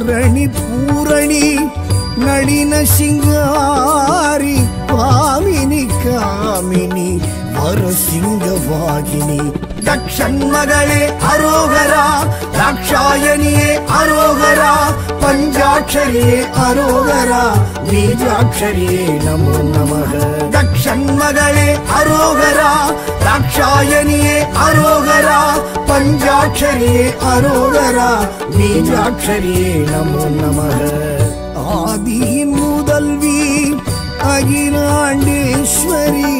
பரணி பூரணி நளின சிங்காரி பாமினி காமினி வரசிங்கவாகினி தக்ஷன் மகளே அரோகரா தாட்சாயணியே அரோகரா பஞ்சாட்சரியே அரோகரா பீஜாட்சரியே நமோ நமக தக்ஷன் மகளே அரோகரா தாட்சாயணியே அரோகரா பஞ்சாட்சரியே அரோகரா பீஜாட்சரியே நமோ நமக ஆதியின் முதல்வி அகிலாண்டேஸ்வரி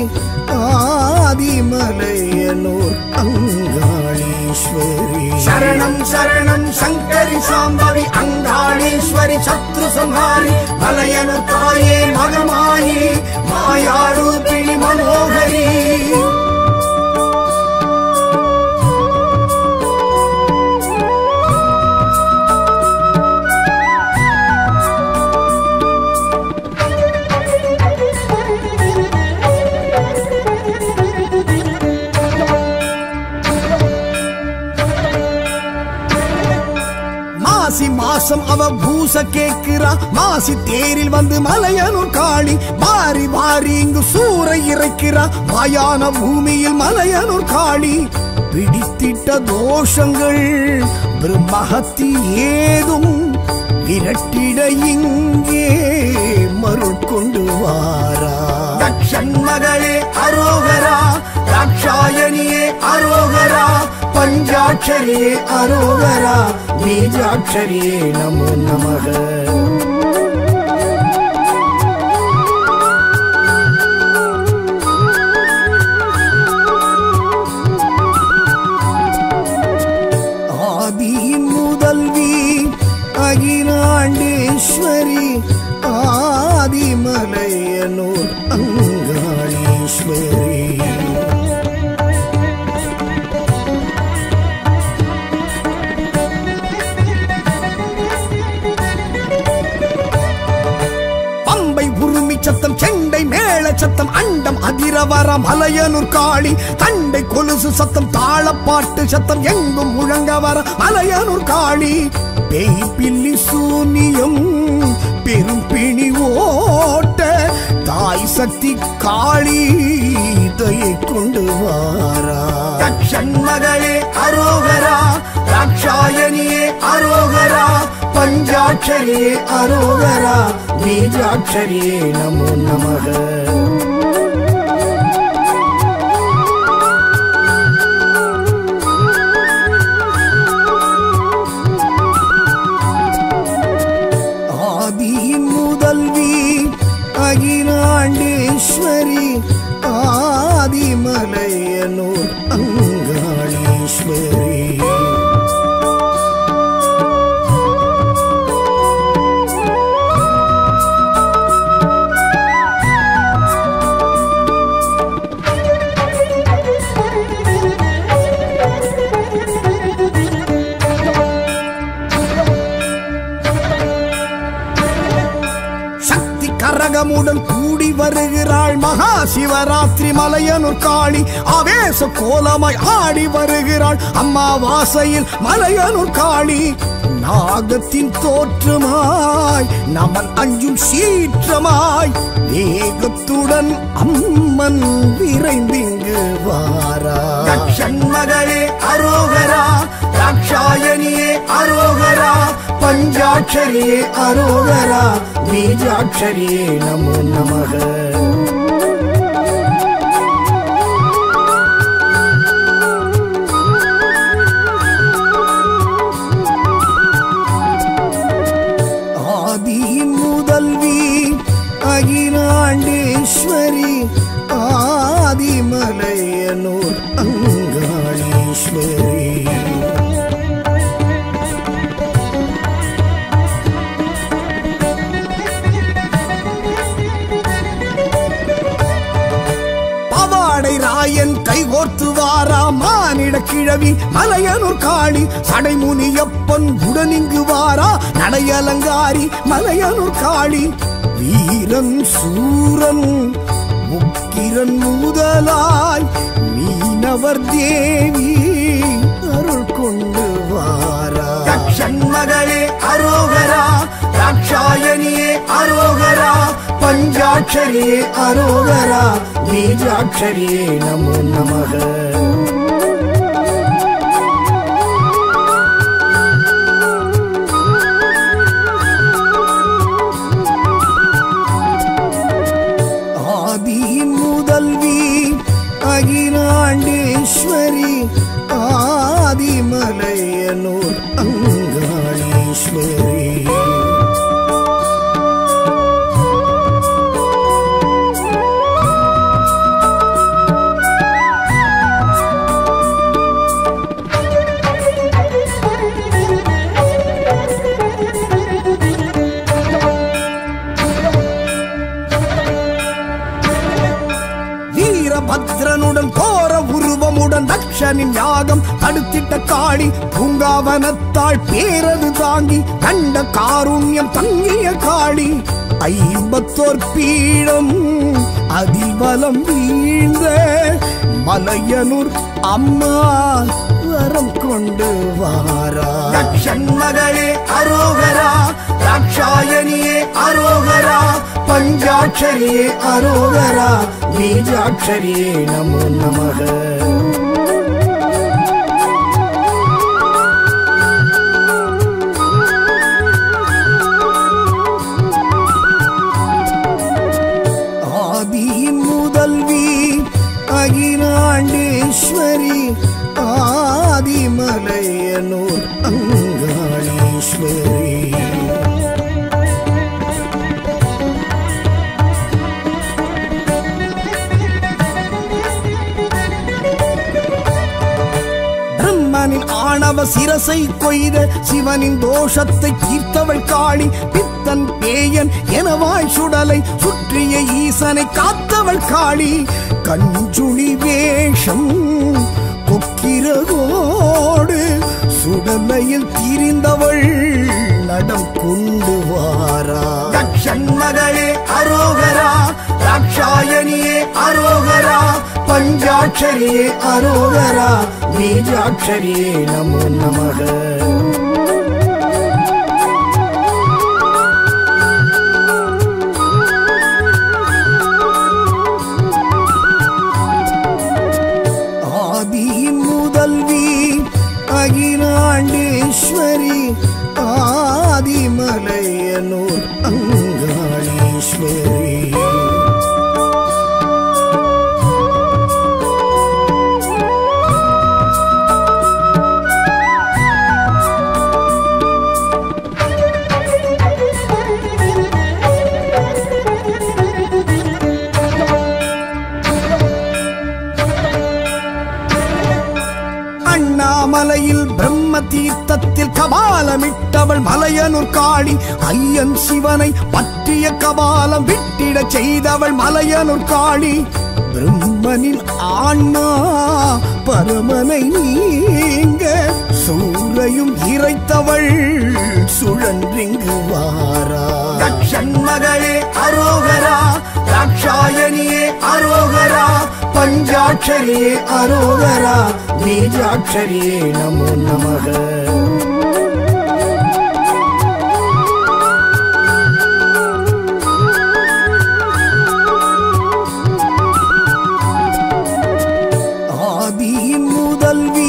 ஆதிமலையனூர் அங்காளீஸ்வரி சரணம் சரணம் சங்கரி சாம்பவி அங்காளீஸ்வரி சத்ரு சம்ஹாரி மலையனு தாயே மகமாயி மாயாரூபிணி மனோகரி மாசி மாசம் அவ பூச கேக்குறா மாசி தேரில் வந்து மலையனூர் காளி வாரி வாரி இங்கு சூறை இறைக்கிறா மாயான பூமியில் மலையனூர் காளி பிடித்திட்ட தோஷங்கள் பிரம்மஹத்தி ஏதும் விரட்டிட இங்கே மருள் கொண்டு வாரா தக்ஷன் மகளே அரோகரா தாட்சாயணியே அரோகரா பஞ்சாட்சரியே அரோகரா பீஜாட்சரியே நமோ நமக ஆதியின் முதல்வி அகிலாண்டேஸ்வரி ஆதிமலையனூர் அங்காளீஸ்வரி பம்பை உருமி சத்தம் செண்டை மேள சத்தம் அண்டம் அதிரவர மலையனூர் காளி தண்டை கொலுசு சத்தம் தாளப்பாட்டு சத்தம் எங்கும் முழங்க வர மலையனூர் காளி பேய் பில்லி சூனியம் பெரும் பிணி ஓட்ட தாய் சக்தி காளி இதையை கொண்டு வாரா தக்ஷன் மகளே அரோகரா தாட்சாயணியே அரோகரா பஞ்சாட்சரியே அரோகரா பீஜாட்சரியே நமோ நமக ஆதியின் முதல்வி அகிலாண்டேஸ்வரி ஆதிமலையனூர் அங்காளீஸ்வரி சக்தி கரகமுடன் கூடி வருகிறாள் மகா சிவராத்திரி மலையனூர் காளி ஆவேச கோலமாய் ஆடி வருகிறாள் அம்மாவாசையில் மலையனூர் காளி நாகத்தின் தோற்றமாய் நமன் அஞ்சும் சீற்றமாய் வேகத்துடன் அம்மன் விரைந்திங்கு வாரா தக்ஷன் மகளே அரோகரா தாட்சாயணியே அரோகரா பஞ்சாட்சரியே அரோகரா பீஜாட்சரியே நமோ நமக ஆதியின் முதல்வி அகிலாண்டேஸ்வரி ஆதிமலையனூர் அங்காளீஸ்வரி பவாடை ராயன் கைகோர்த்து வாரா மானிட கிழவி மலையனூர் காளி சடைமுனியப்பன் உடனிங்கு வாரா நடையலங்காரி மலையனூர் காளி வீரன் சூரன் முக்கிரன் முதலாய் மீனவர் தேவி அருள் கொண்டு வாரா தக்ஷன் மகளே அரோகரா தாட்சாயணியே அரோகரா பஞ்சாட்சரியே அரோகரா பீஜாட்சரியே நமோ நமக ஆதியின் முதல்வி அகிலாண்டேஸ்வரி ஆதிமலையனூர் அங்காளீஸ்வரி வீரபத்ரனுடன் கோர உருவமுடன் தக்ஷனின் யாகம் தடுத்திட்ட காளி பூங்காவனத்தாள் பேரது தாங்கி கண்ட காருண்யம் தங்கிய காளி ஐம்பத்தோர் பீடம் அதிபலம் வீழ்ந்த மலையனூர் அம்மா வரம் கொண்டு வாரா தக்ஷன் மகளே அரோகரா தாட்சாயணியே அரோகரா பஞ்சாட்சரியே அரோகரா பீஜாட்சரியே நமோ நமக ஆதியின் முதல்வி அகிலாண்டேஸ்வரி ஆதிமலையனூர் அங்காளீஸ்வரி பிரம்மனின் ஆணவ சிரசை கொய்த சிவனின் தோஷத்தை தீர்த்தவள் காளி பித்தன் பேயன் எனவாய் சுடலை சுற்றிய ஈசனை காத்தவள் காளி கஞ்சுளி வேஷம் கொக்கிரகோடு சுடலையில் திரிந்தவள் நடம் கொண்டு வாரா தக்ஷன் மகளே அரோகரா தாட்சாயணியே அரோகரா பஞ்சாட்சரியே அரோகரா பீஜாட்சரியே நமோ நமக ஆதியின் முதல்வி அகிலாண்டேஸ்வரி ஆதிமலையனூர் அங்காளீஸ்வரி அண்ணாமலையில் பிரம்ம தீர்த்தத்தில் கபாலமிட்டவள் மலையனூர் காளி ஐயன் சிவனை பற்றிய கபாலம் விட்டிட செய்தவள் மலையனூர் காளி பிரம்மனின் ஆன்மா பரமனை நீங்க சூரையும் இறைத்தவள் சுழன்றிங்கு வாரா தக்ஷன் மகளே அரோகரா தாட்சாயணியே அரோகரா பஞ்சாட்சரியே அரோகரா பீஜாட்சரியே நமோ நமக ஆதியின் முதல்வி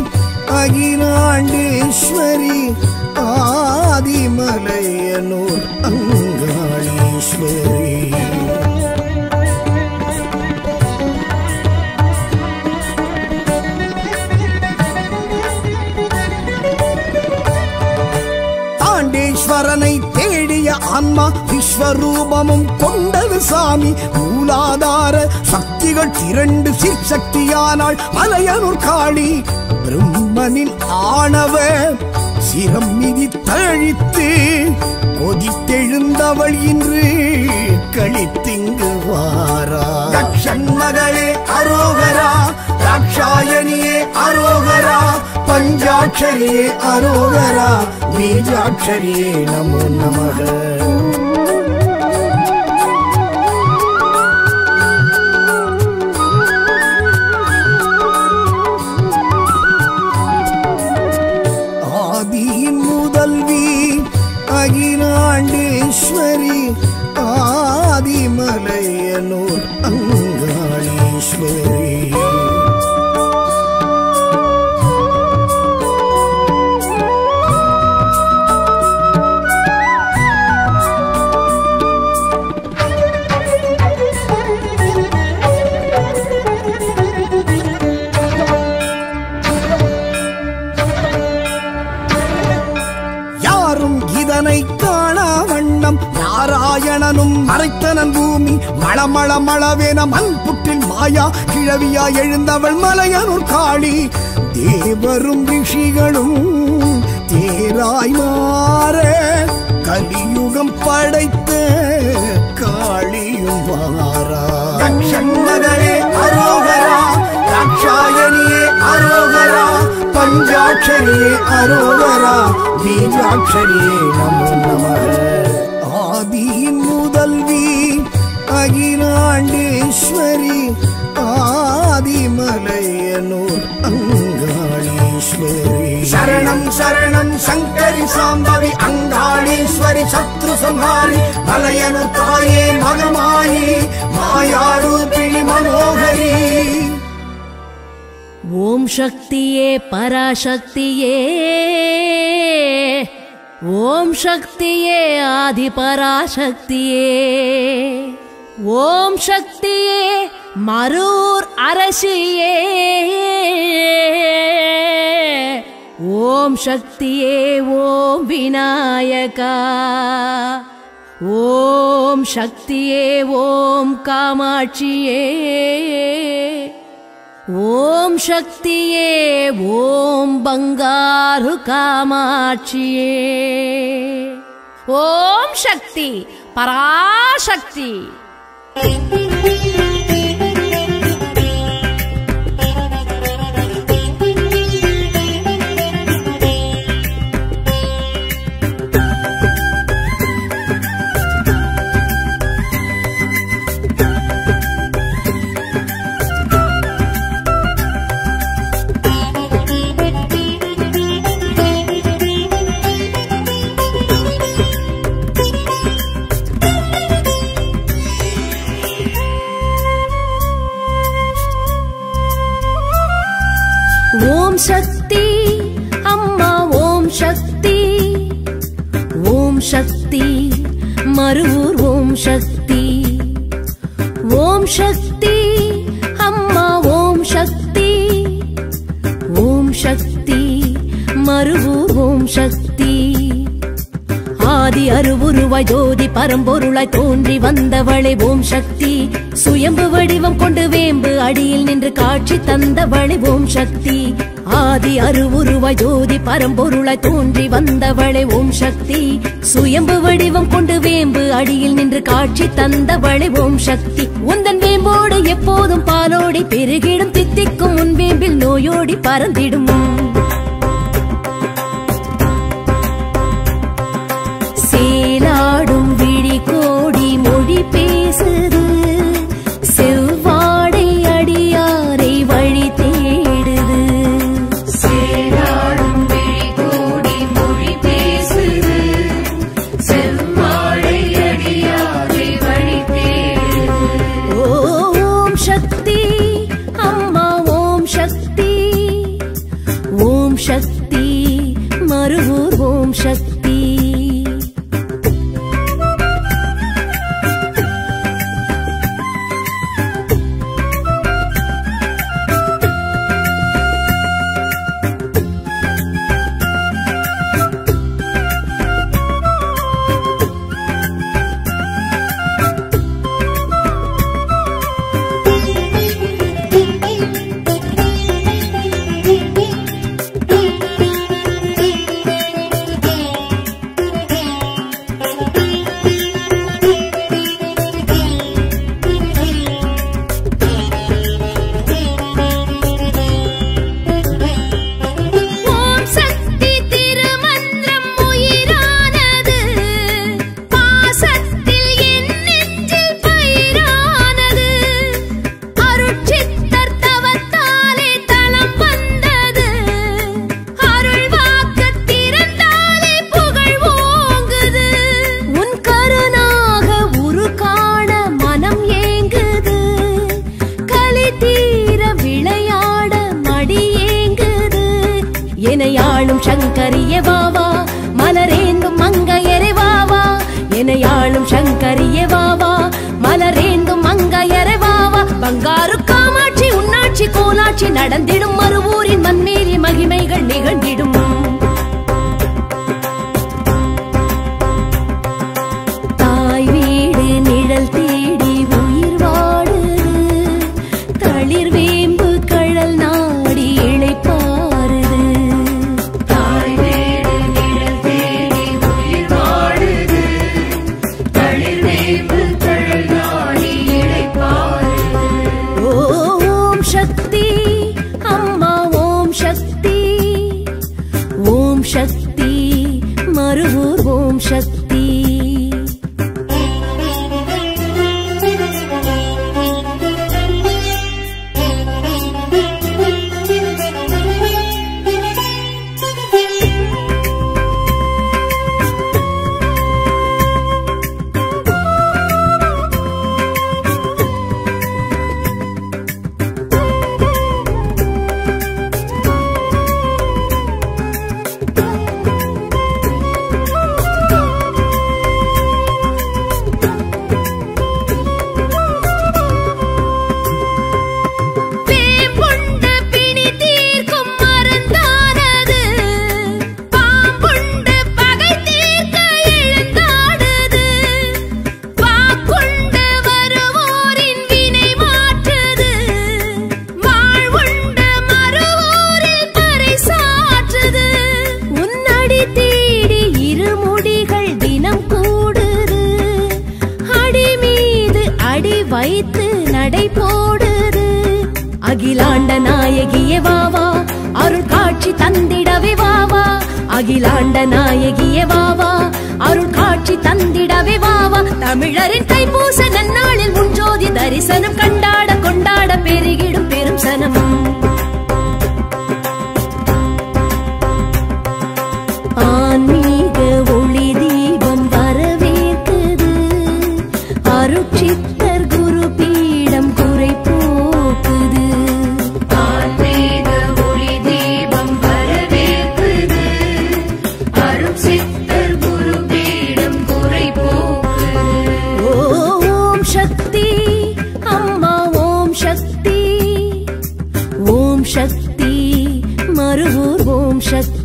அகிலாண்டேஸ்வரி ஆதிமலையனூர் அங்காளீஸ்வரி தாண்டேஸ்வரனை தேடிய ஆன்மா விஸ்வரூபமும் கொண்டது சாமி மூலாதார சக்திகள் திரண்டு சிற்சக்தியானாள் மலையனூர் காளி பிரம்மனின் ஆணவ சிரம் மிதி தழித்து கொதித்தெழுந்தவள் இன்று கழித்திங்கு வாரா தக்ஷன் மகளே அரோகரா தாட்சாயணியே அரோகரா பஞ்சாட்சரியே அரோகரா பீஜாட்சரியே நமோ நமக ஆதியின் முதல்வி அகிலாண்டேஸ்வரி ஆதிமலையனூர் அங்காளீஸ்வரி யாரும் இதனை காணா வண்ணம் நாராயணனும் மறைத்தனன் பூமி மளமள மளவென மண் புற்றில் மாயா கிழவியா எழுந்தவள் மலையனூர் காளி தேவரும் ரிஷிகளும் தேராய் மாற கலியுகம் படைத்த காளியும் வாரா மகளே அரோகரா தாட்சாயணியே அரோகரா பஞ்சாட்சரியே அரோகரா பீஜாட்சரியே நமோ நம ஆதியின் முதல்வி அகிலாண்டேஸ்வரி ஆதிமலையனூர் அங்காளீஸ்வரி சரணம் சரணம் சங்கரி சாம்பவி அங்காளீஸ்வரி சத்ரு சம்ஹாரி மலையனு தாயே மகமாயி மாயாரூபிணி மனோகரி ஓம் சக்தியே பராசக்தியே ஓம் சக்தியே ஆதி பராசக்தியே ஓம் சக்தியே மரூர் அரசியே ஓம் சக்தியே ஓம் விநாயகா ஓம் சக்தியே ஓம் காமாட்சியே ஓம் சக்தியே ஓம் பங்காரு காமாட்சியே ஓம் சக்தி பராசக்தி ஓம் சக்தி அம்மா ஓம் சக்தி ஓம் சக்தி மருவூர் ஓம் சக்தி ஓம் சக்தி அம்மா ஓம் சக்தி ஓம் சக்தி மருவூர் ஓம் சக்தி ஆதி அருவுருவாய் ஜோதி பரம்பொருளாய் தோன்றி வந்தவளே ஓம் சக்தி சுயம்பு வடிவம் கொண்டு வேம்பு அடியில் நின்று காட்சி தந்தவளே ஓம் சக்தி ஆதி அருவுருவாய் ஜோதி பரம்பொருளாய் தோன்றி வந்தவளே ஓம் சக்தி சுயம்பு வடிவம் கொண்டு வேம்பு அடியில் நின்று காட்சி தந்தவளே ஓம் சக்தி உந்தன் வேம்போடு எப்போதும் பாலோடி பெருகிடும் தித்திக்கும் உன் வேம்பில் நோயோடி பறந்திடும் சேலாடும் விழி கோடி மொழி பேசுது செவ்வாடை அடியாரை வழி தேடுது சேலாடும் விழி கோடி மொழி பேசுது செவ்வாடை அடியாரை வழி தேடுது ஓம் சக்தி அம்மா ஓம் சக்தி ஓம் சக்தி மருவூர் ஓம் சக்தி காட்சி நடந்திடும் மறுவூரின் மண்மேறி மகிமைகள் நிகழ்ந்திடும் தாய் வீடு நிழல் தேடி உயிர் வாடுது தளிர் வேம்பு கழல் நாடி இளைப்பாறுது தாய் வீடு நிழல் தேடி உயிர் வாழுது தளிர் வேம்பு தழல் நாடி இளைப்பாறுது ஓம் சக்தி அம்மா ஓம் சக்தி ஓம் சக்தி மறுவூர் ஓம் சக்தி வேம்புண்டு பிணி தீர்க்கும் மருந்தானது பாம்புண்டு பகை தீர்க்க எழுந்தாடுது வாக்குண்டு வருவோரின் வினை மாற்றுது வாழ்வுண்டு மறுவோரில் பறைசாற்றுது உன்னடி தேடி இருமுடிகள் தினம் கூடுது அடி மீது அடி வைத்து நடை போடுது அகிலாண்ட நாயகியே வாவா அருள் காட்சி தந்திடவே வாவா அகிலாண்ட நாயகியே வாவா அருள் காட்சி தந்திடவே வாவா தமிழரின் தைப்பூச நன்னாளில் முன்ஜோதி தரிசனம் கண்டாட கொண்டாட பெருகிடும் பெரும் சனம் ஆன்மீக ஒளி தீபம் வரவேற்குது அருட்சித்தர் குரு பீடம் குறை போக்குது ஆன்மீக ஒளி தீபம் வரவேற்குது அருள் சித்தர் குரு பீடம் குறை போக்குது ஓம் சக்தி அம்மா ஓம் சக்தி ஓம் சக்தி மறுவூர் ஓம் சக்தி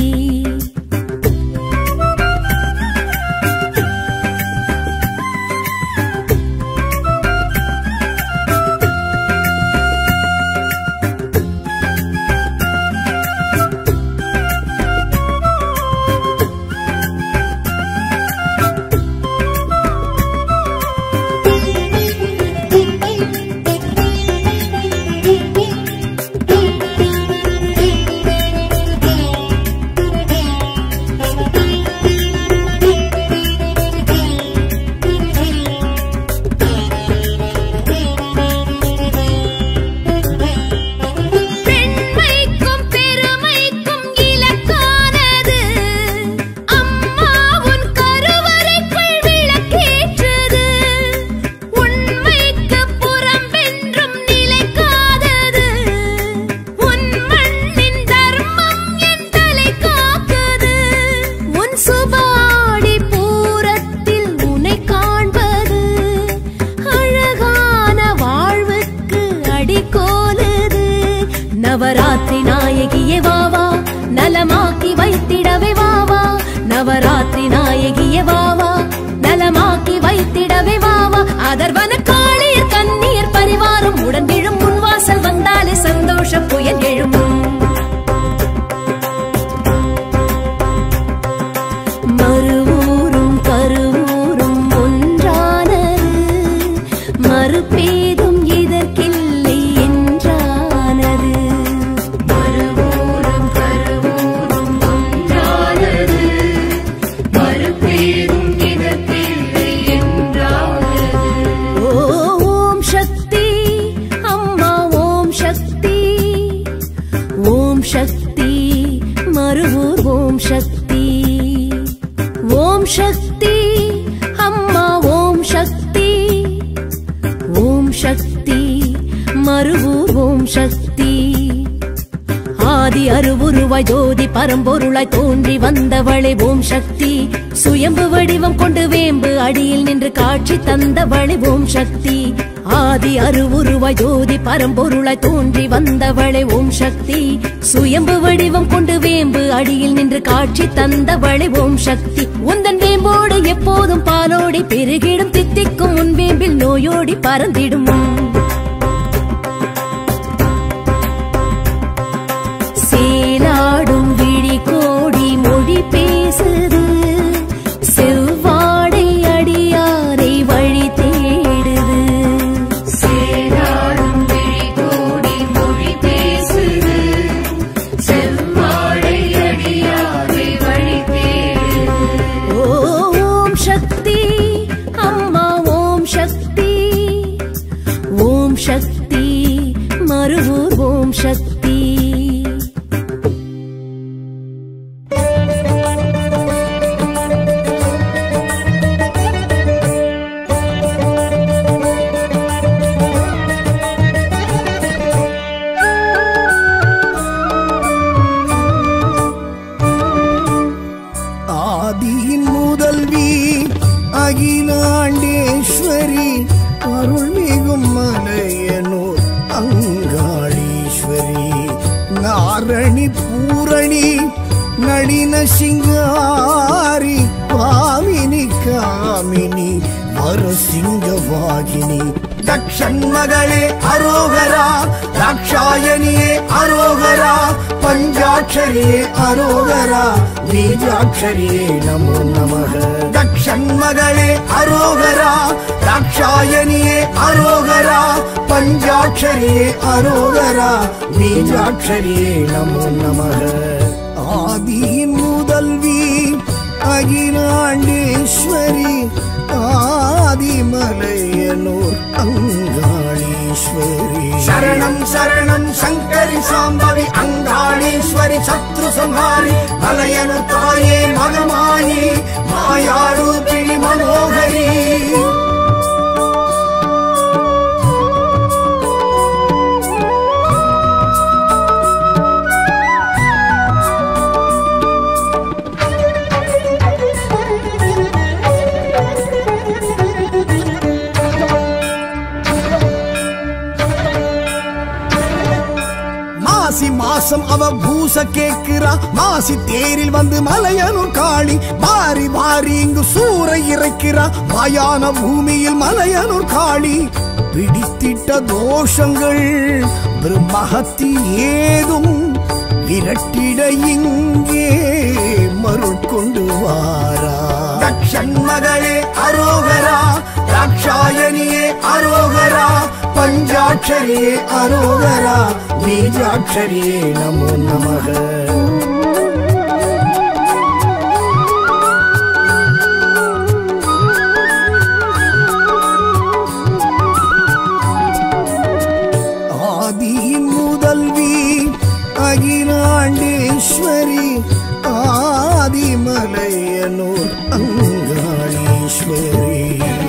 பெண்மைக்கும் பெருமைக்கும் இலக்கானது அம்மா உன் கருவறைக்குள் விளக்கேற்றுது உண்மைக்கு புறம்பென்றும் நிலைக்காதது உன் மண்ணின் தர்மம் என் தலை காக்குது உன் சுபாடி பூரத்தில் உன்னை காண்பது அழகான வாழ்வுக்கு அடிக்கோலுது நவராத்திரி நாயகியே வாவா நலமாக்கி வைத்திடவே வாவா நவராத்திரி நாயகியே வாவா நலமாக்கி வைத்திடவே வாவா அதர்வன காளியர் கண்ணீர் பரிவாரம் உடன் எழும் முன்வாசல் வந்தாலே சந்தோஷ புயல் எழும் மறுவூரும் கருவூரும் ஒன்றானது மறுபேதும் இதற்கில்லை என்றானது மறுவூரும் கருவூரும் ஒன்றானது மறுபேரும் இதற்கில்லை என்றானது ஓம் சக்தி அம்மா ஓம் சக்தி ஓம் சக்தி மறுவூர் ஓம் சக்தி ஓம் சக்தி அம்மா ஓம் சக்தி ஓம் சக்தி மறுவூர் ஓம் சக்தி ஆதி அருவுருவாய் ஜோதி பரம்பொருளாய் தோன்றி வந்தவளே ஓம் சக்தி சுயம்பு வடிவம் கொண்டு வேம்பு அடியில் நின்று காட்சி தந்தவளே ஓம் சக்தி ஆதி அருவுருவாய் ஜோதி பரம்பொருளாய் தோன்றி வந்தவளே ஓம் சக்தி சுயம்பு வடிவம் கொண்டு வேம்பு அடியில் நின்று காட்சி தந்தவளே ஓம் சக்தி உந்தன் வேம்போடு எப்போதும் பாலோடி பெருகிடும் தித்திக்கும் உன் வேம்பில் நோயோடி பறந்திடும் சேலாடும் விழி கோடி மொழி பேசுது செவ்வாடை அடியாரை வழி தேடுது சேராடும் விழி கோடி மொழி பேசுது செவ்வாழை அடியாரை வழி தேடுது ஓம் சக்தி அம்மா ஓம் சக்தி ஓம் சக்தி மறுவூர் ஓம் சக்தி ஆதியின் முதல்வி அகிலாண்டேஸ்வரி அருள்மிகும் மலையனூர் அங்காளீஸ்வரி நாரணி பூரணி நளின சிங்காரி பாமினி காமினி வரசிங்கவாகினி தக்ஷன் மகளே அரோகரா தாட்சாயணியே அரோகரா பஞ்சாட்சரியே அரோகரா பீஜாட்சரியே நமோ நமக தக்ஷன் மகளே அரோகரா தாட்சாயணியே அரோகரா பஞ்சாட்சரியே அரோகரா பீஜாட்சரியே நமோ நமக ஆதியின் முதல்வி அகிலாண்டேஸ்வரி ஆதிமலையனூர் அங்காளீஸ்வரி சரணம் சரணம் சங்கரி சாம்பவி அங்காளீஸ்வரி சத்ரு சம்ஹாரி மலையனு தாயே மகமாயி மாயாரூபிணி மனோகரி மாசி மாசம் அவ பூச கேக்குறா மாசி தேரில் வந்து மலையனூர் காளி மாறி மாறி இங்கு சூறை இறைக்கிறா மாயான பூமியில் மலையனூர் காளி பிடித்திட்ட தோஷங்கள் பிரம்மஹத்தி ஏதும் விரட்டிட இங்கே மருட்கொண்டு வாரா தக்ஷன் மகளே அரோகரா தாட்சாயணியே அரோகரா பஞ்சாட்சரியே அரோகரா பீஜாட்சரியே நமோ நமக ஆதியின் முதல்வி அகிலாண்டேஸ்வரி ஆதிமலையனூர் அங்காளீஸ்வரி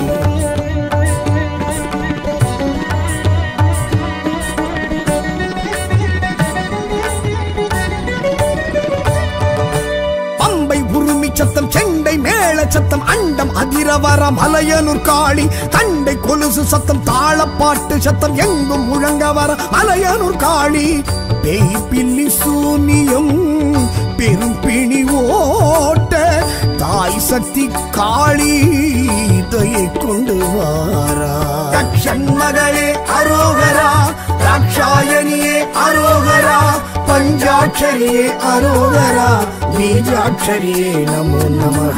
பம்பை உருமி சத்தம் செண்டை மேள சத்தம் அண்டம் அதிரவர மலையனூர் காளி தண்டை கொலுசு சத்தம் தாளப்பாட்டு சத்தம் எங்கும் முழங்க வர மலையனூர் காளி பேய் பில்லி சூனியம் பெரும் பிணி ஓட்ட தாய் சக்தி காளி தயை கொண்டு வாரா தக்ஷன் மகளே அரோகரா தாட்சாயணியே அரோகரா பஞ்சாட்சரியே அரோகரா பீஜாட்சரியே நமோ நமக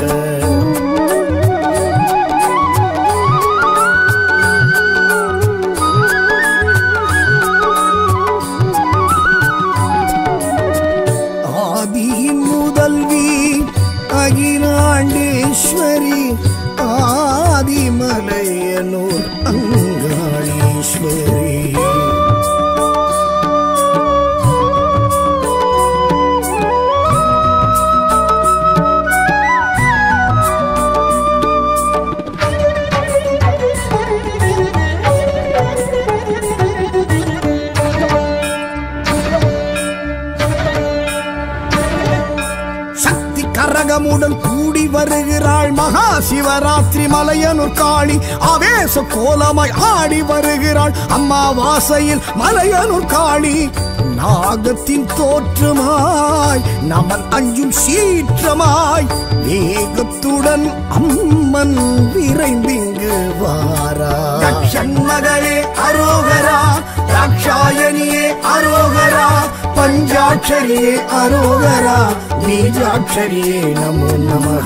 ஆதியின் முதல்வி அகிலாண்டேஸ்வரி ஆதிமலையனூர் அங்காளீஸ்வரி சக்தி கரகமும் கூட்டமுடன் கூடி வருகிறாள் மகா சிவராத்திரி மலையனூர் காளி ஆவேச கோலமாய் ஆடி வருகிறாள் அம்மாவாசையில் மலையனூர் காளி நாகத்தின் தோற்றமாய் நமன் அஞ்சும் சீற்றமாய் வேகத்துடன் அம்மன் விரைந்திங்கு வாரா மகளே அரோகரா தாட்சாயணியே அரோகரா பஞ்சாட்சரியே அரோகரா பீஜாட்சரியே நமோ நமக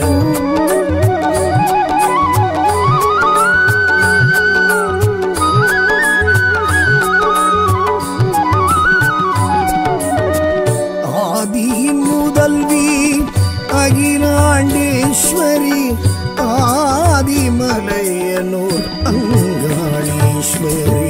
ஆதியின் முதல்வி அகிலாண்டேஸ்வரி ஆதிமலையனூர் அங்காளீஸ்வரி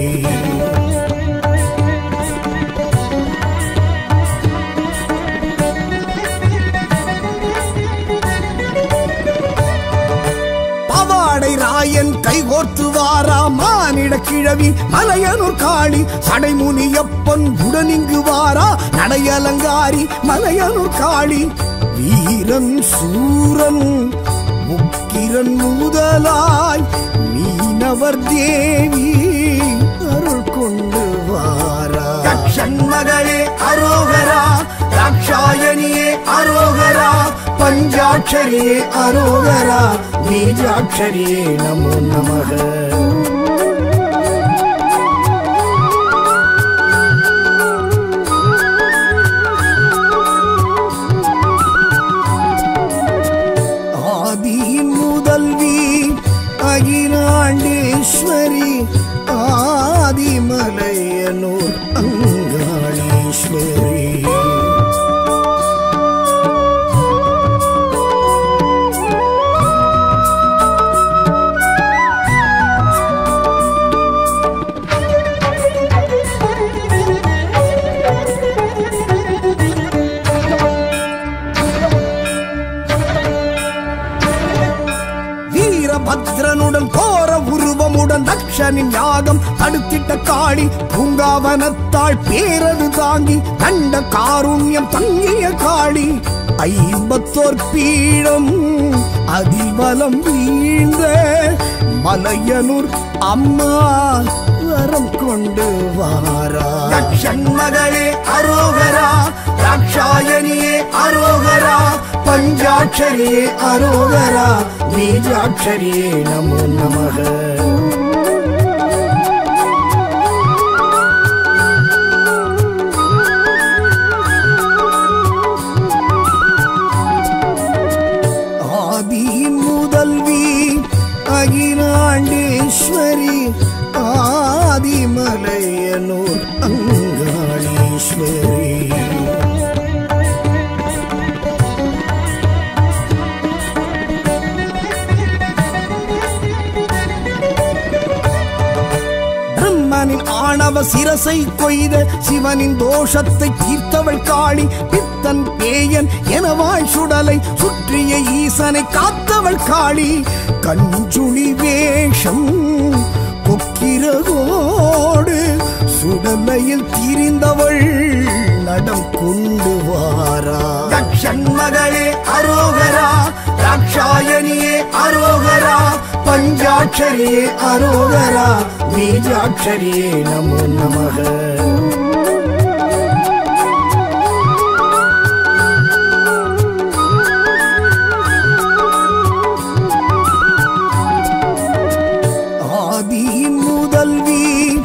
பவாடை ராயன் கைகோர்த்து வாரா மானிட கிழவி மலையனூர் காளி சடைமுனியப்பன் உடனிங்கு வாரா நடையலங்காரி மலையனூர் காளி வீரன் சூரன் முக்கிரன் முதலாய் மீனவர் தேவி அருள் கொண்டு வாரா மகளே அரோகரா தாட்சாயணியே அரோகரா பஞ்சாட்சரியே அரோகரா பீஜாட்சரியே நமோ நமக ஆதியின் முதல்வி அகிலாண்டேஸ்வரி ஆதிமலையனூர் அங்காளீஸ்வரி வீரபத்ரனுடன் கோர உருவமுடன் தக்ஷனின் யாகம் தடுத்திட்ட காளி பூங்காவனத்தாள் பேரது தாங்கி கண்ட காருண்யம் தங்கிய காளி ஐம்பத்தோர் பீடம் அதிபலம் வீழ்ந்த மலையனூர் அம்மா வரம் கொண்டு வாரா மகளே அரோகரா தாட்சாயணியே அரோகரா பஞ்சாட்சரியே அரோகரா பீஜாட்சரியே நமோ நமக ஆதியின் முதல்வி அகிலாண்டேஸ்வரி ஆதிமலையனூர் அங்காளீஸ்வரி பிரம்மனின் ஆணவ சிரசை கொய்த சிவனின் தோஷத்தை தீர்த்தவள் காளி பித்தன் பேயன் எனவாய் சுடலை சுற்றிய ஈசனை காத்தவள் காளி கஞ்சுளி வேஷம் கொக்கிரகோடு சுடலையில் திரிந்தவள் நடம் கொண்டு வாரா மகளே அரோகரா தாட்சாயணியே அரோகரா பஞ்சாட்சரியே அரோகரா பீஜாட்சரியே நமோ நமக ஆதியின் முதல்வி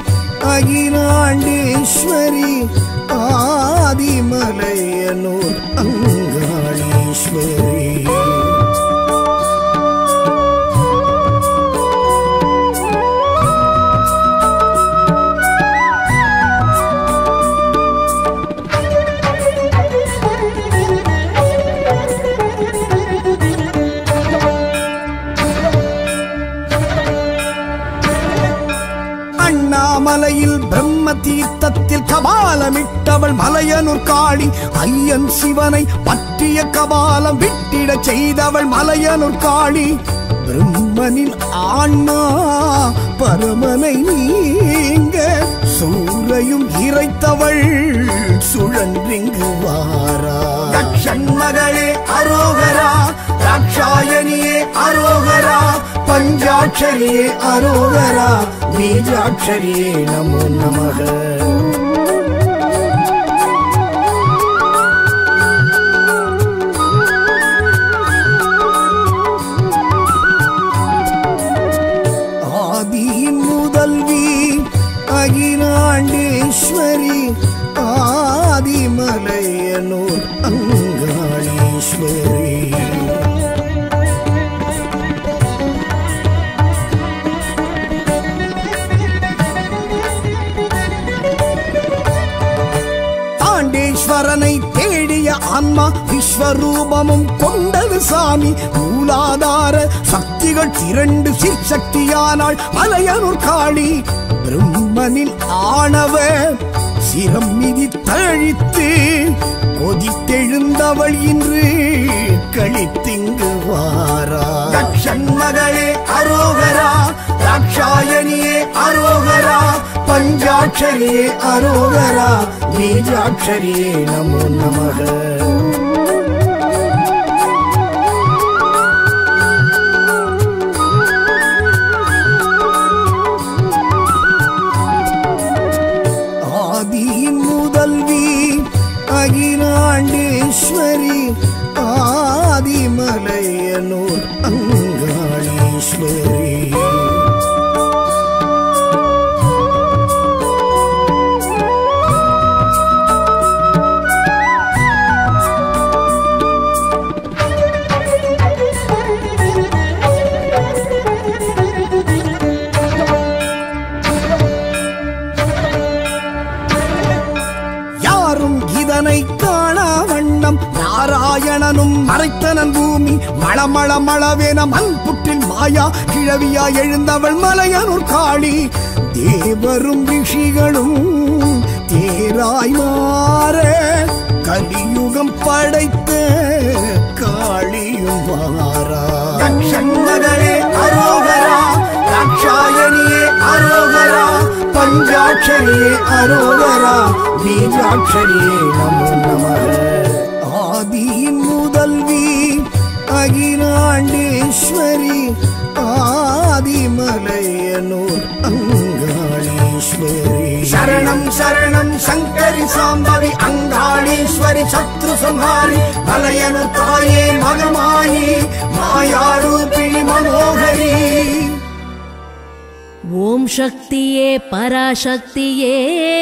அகிலாண்டேஸ்வரி ஆதிமலையனூர் அங்காளீஸ்வரி அண்ணாமலையில் பிரம்ம தீர்த்தத்தில் கபாலமிட்டவள் மலையனூர் காளி ஐயன் சிவனை பற்றிய கபாலம் விட்டிட செய்தவள் மலையனூர் காளி பிரம்மனின் ஆன்மா பரமனை நீங்க சூரையும் இறைத்தவள் சுழன்றிங்கு வாரா மகளே அரோகரா ராட்சாயணியே அரோகரா பஞ்சாட்சரியே அரோகரா பீஜாட்சரியே நமோ நமக ஆதியின் முதல்வி அகிலாண்டேஸ்வரி ஆதிமலையனூர் அங்காளீஸ்வரி ஆண்டேஸ்வரனை தேடிய ஆன்மா விஸ்வரூபமும் கொண்டது சாமி மூலாதார சக்திகள் இரண்டு சிற்சக்தியானாள் மலையனூர் காளி பிரம்மனின் ஆணவ சிரம் மிதி தழித்து கொதித்தெழுந்தவள் இன்று கழித்திங்கு வாரா மகளே அரோகரா ராட்சாயணியே அரோகரா பஞ்சாட்சரியே அரோகரா பீஜாட்சரியே நமோ நமக ஆதியின் முதல்வி அகிலாண்டேஸ்வரி ஆதிமலையனூர் அங்காளீஸ்வரி யாரும் இதனை காணா வண்ணம் நாராயணனும் மறைத்தனன் பூமி மளமள மளவேன மண் புற்றில் மாயா கிழவியா எழுந்தவள் மலையனூர் காளி தேவரும் ரிஷிகளும் தேராய் மாற கலியுகம் படைத்த காளியும் வாரா மகளே அரோகரா ராட்சாயணியே அரோகரா பஞ்சாட்சரியே அரோகரா பீஜாட்சரியே நமோ நமக ஆதியின் முதல்வி அகிலாண்டேஸ்வரி ஆதிமலையனூர் அங்காளீஸ்வரி சரணம் சரணம் சங்கரி சாம்பவி அங்காளீஸ்வரி சத்ரு சம்ஹாரி மலையனு தாயே மகமாயி மாயாரூபிணி மனோகரி ஓம் சக்தியே பராசக்தியே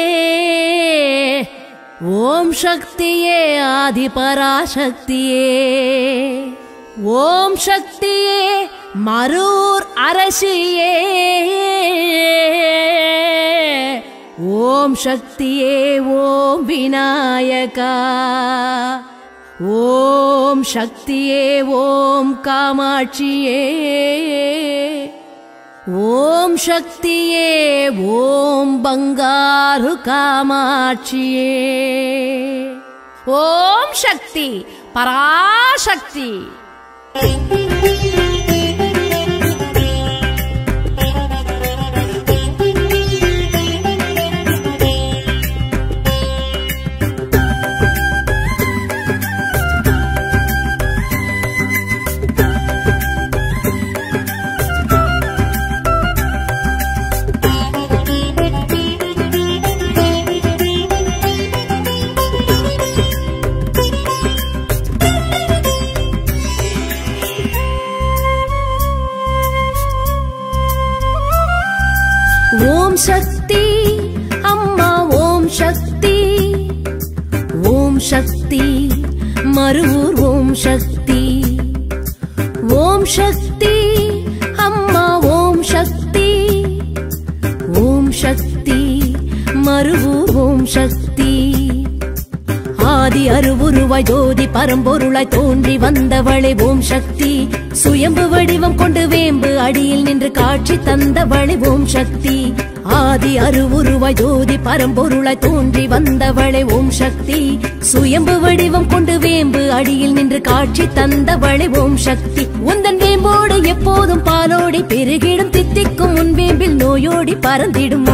ஓம் சக்தியே ஆதி பராசக்தியே ஓம் சக்தியே மரூர் அரசியே ஓம் சக்தியே ஓம் விநாயகா ஓம் சக்தியே ஓம் காமாட்சியே ஓம் சக்தியே ஓம் பங்காரு காமாட்சியே ஓம் சக்தி பராசக்தி ஓம் சக்தி அம்மா ஓம் சக்தி ஓம் சக்தி மருவூர் ஓம் சக்தி ஓம் சக்தி அம்மா ஓம் சக்தி ஓம் சக்தி மருவூர் ஓம் சக்தி ஆதி அருவுருவாய் ஜோதி பரம்பொருளாய் தோன்றி வந்தவளே ஓம் சக்தி சுயம்பு வடிவம் கொண்டு வேம்பு அடியில் நின்று காட்சி தந்தவளே ஓம் சக்தி ஆதி அருவுருவாய் ஜோதி பரம்பொருளாய் தோன்றி வந்தவளே ஓம் சக்தி சுயம்பு வடிவம் கொண்டு வேம்பு அடியில் நின்று காட்சி தந்தவளே ஓம் சக்தி உந்தன் வேம்போடு எப்போதும் பாலோடி பெருகிடும் தித்திக்கும் முன்வேம்பில் நோயோடி பறந்திடும்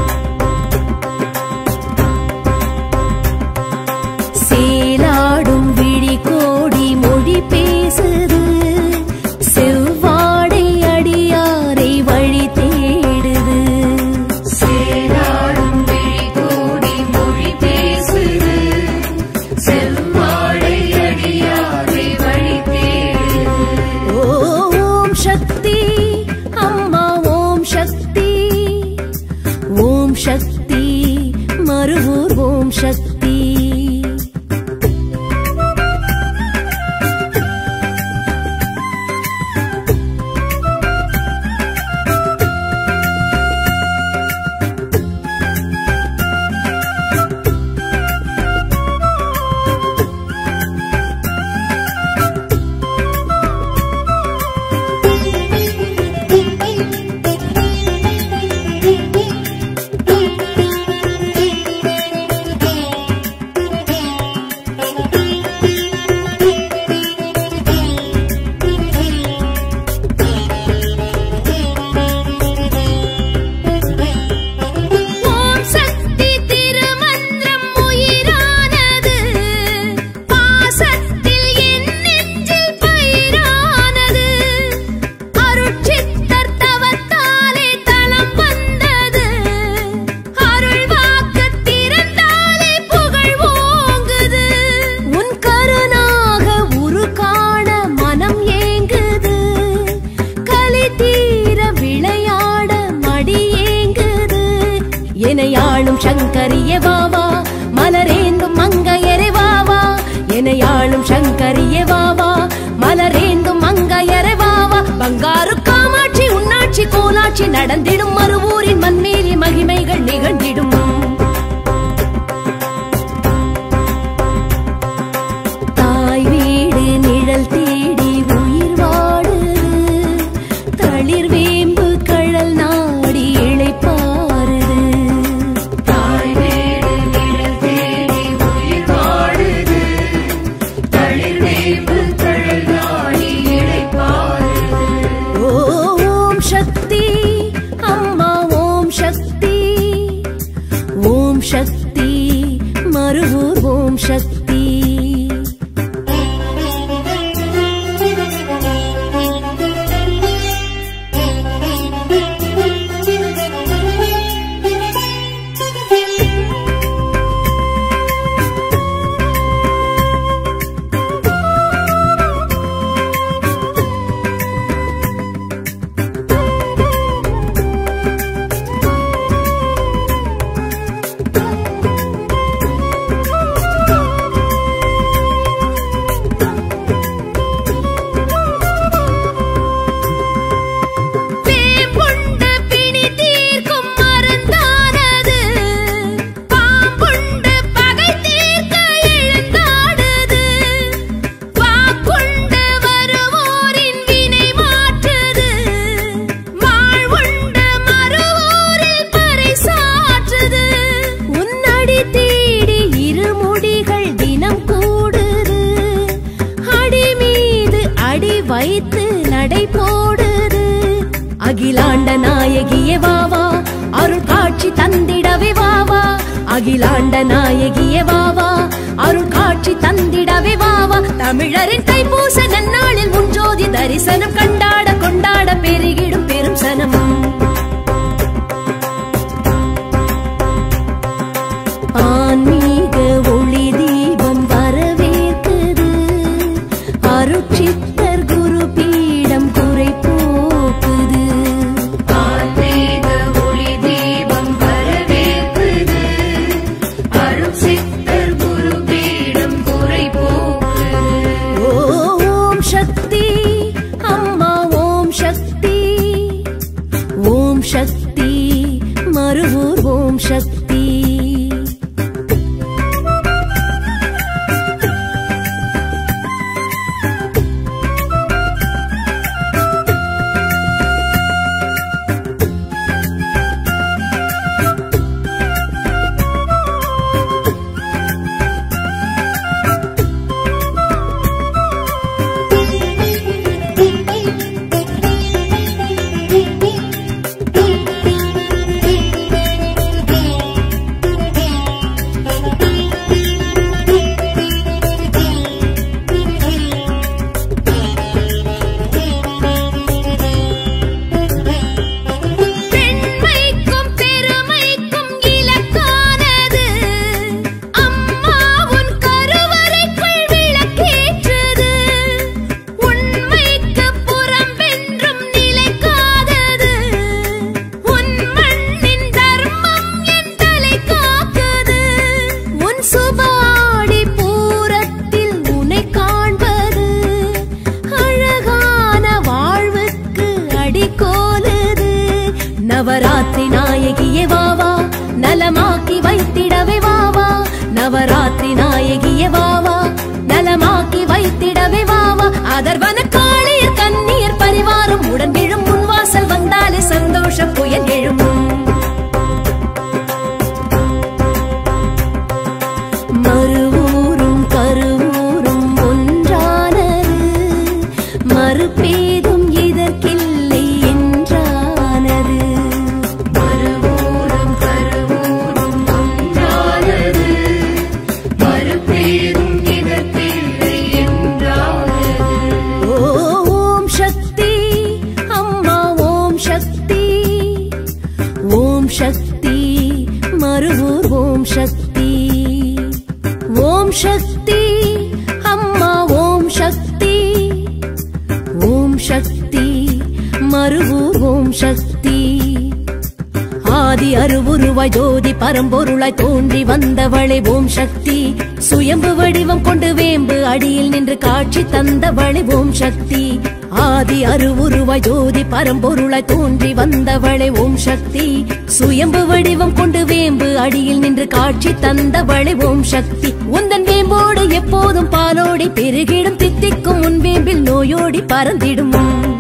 சேலாடும் விழி கோடி மொழி பேசுது செவ்வாடை அடியாரை வழி தேடுது சேராடும் விழி கூடி மொழி பேசுது செவ்வாழை அடியாரை வழி தேடுது ஓம் சக்தி அம்மா ஓம் சக்தி ஓம் சக்தி மறுவூர் ஓம் சக்தி ஓம் சக்தி திருமந்திரம் உயிரானது பாசத்தில் என் நெஞ்சில் பயிரானது அருட்சித்தர் தவத்தாலே தலம் வந்தது அருள் வாக்கு திறந்தாலே புகழ் ஓங்குது உன் கருணாக உரு காண மனம் ஏங்குது கலி தீர விளையாட மடி ஏங்குது எனையாளும் சங்கரிய வாவா மலரேந்தும் மங்கையரை வாவா எனையாளும் சங்கரிய வாவா மலரேந்தும் மங்கையரை வாவா பங்காரு காமாட்சி உன்னாட்சி கோலாட்சி நடந்திடும் மறுவூரின் மண்மேலி மகிமைகள் நிகழ்ந்திடும் தாய் வீடு நிழல் தேடி உயிர் வாடுது தளிர் வேம்பு கழல் நாடி இளைப்பாறுது தாய் வீடு நிழல் தேடி உயிர் வாழுது தளிர் வேம்பு தழல் நாடி இழைப்பாருது ஓம் சக்தி அம்மா ஓம் சக்தி ஓம் சக்தி மறுவூர் ஓம் சக்தி வேம்புண்ட பிணி தீர்க்கும் மருந்தானது பாம்புண்டு பகை தீர்க்க எழுந்தாடுது வாக்குண்டு வருவோரின் வினை மாற்றுது வாழ்வுண்டு மறுவோரில் பறைசாற்றுது உன்னடி தேடி இருமுடிகள் தினம் கூடுது அடி மீது அடி வைத்து நடை போடுது அகிலாண்ட நாயகியே வாவா அருள் காட்சி தந்திடவே வாவா அகிலாண்ட நாயகியே வாவா அருள் காட்சி தந்திடவே வாவா தமிழரின் தைப்பூச நன்னாளில் முன்ஜோதி தரிசனம் கண்டாட கொண்டாட பெருகிடும் பெரும் சனம் ஆன்மீக ஒளி தீபம் வரவேற்குது அருட்சித்தர் குரு பீடம் குறை போக்குது ஆன்மீக ஒளி தீபம் வரவேற்குது அருள் சித்தர் குரு பீடம் குறை போக்குது ஓம் சக்தி அம்மா ஓம் சக்தி ஓம் சக்தி மறுவூர் ஓம் சக்தி நலமாக்கி வைத்திடவே வாவா நவராத்திரி நாயகிய வாவா நலமாக்கி வைத்திடவே வாவா அதர்வன காளியர் கண்ணியர் பரிவாரம் உடன் விழும் முன்வாசல் வந்தாலே சந்தோஷ புயல் எழும் மறுவூரும் கருவூரும் ஒன்றானது மறுபேதும் இதற்கில்லை என்றானது மறுவூரும் கருவூரும் ஒன்றானது மறுபேரும் இதற்கில்லை என்றானது ஓம் சக்தி அம்மா ஓம் சக்தி ஓம் சக்தி மறுவூர் ஓம் சக்தி ஓம் சக்தி அம்மா ஓம் சக்தி ஓம் சக்தி மறுவூர் ஓம் சக்தி ஆதி அருவுருவாய் ஜோதி பரம்பொருளாய் தோன்றி வந்தவளே ஓம் சக்தி சுயம்பு வடிவம் கொண்டு வேம்பு அடியில் நின்று காட்சி தந்தவளே ஓம் சக்தி ஆதி அருவுருவாய் ஜோதி பரம்பொருளாய் தோன்றி வந்தவளே ஓம் சக்தி சுயம்பு வடிவம் கொண்டு வேம்பு அடியில் நின்று காட்சி தந்தவளே ஓம் சக்தி உந்தன் வேம்போடு எப்போதும் பாலோடி பெருகிடும் தித்திக்கும் உன் வேம்பில் நோயோடி பறந்திடும்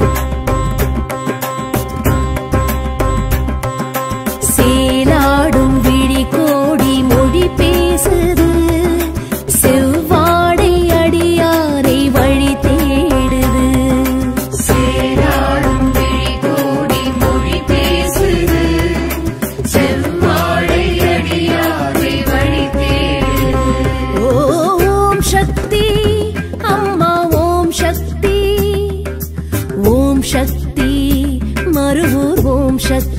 சேலாடும் விழி கோடி மொழி பேசுது செவ்வாடை அடியாரை வழி தேடுது சேராடும் விழி கோடி மொழி பேசுது செவ்வாழை அடியாரை வழி தேடுது ஓம் சக்தி அம்மா ஓம் சக்தி ஓம் சக்தி மறுவூர் ஓம் சக்தி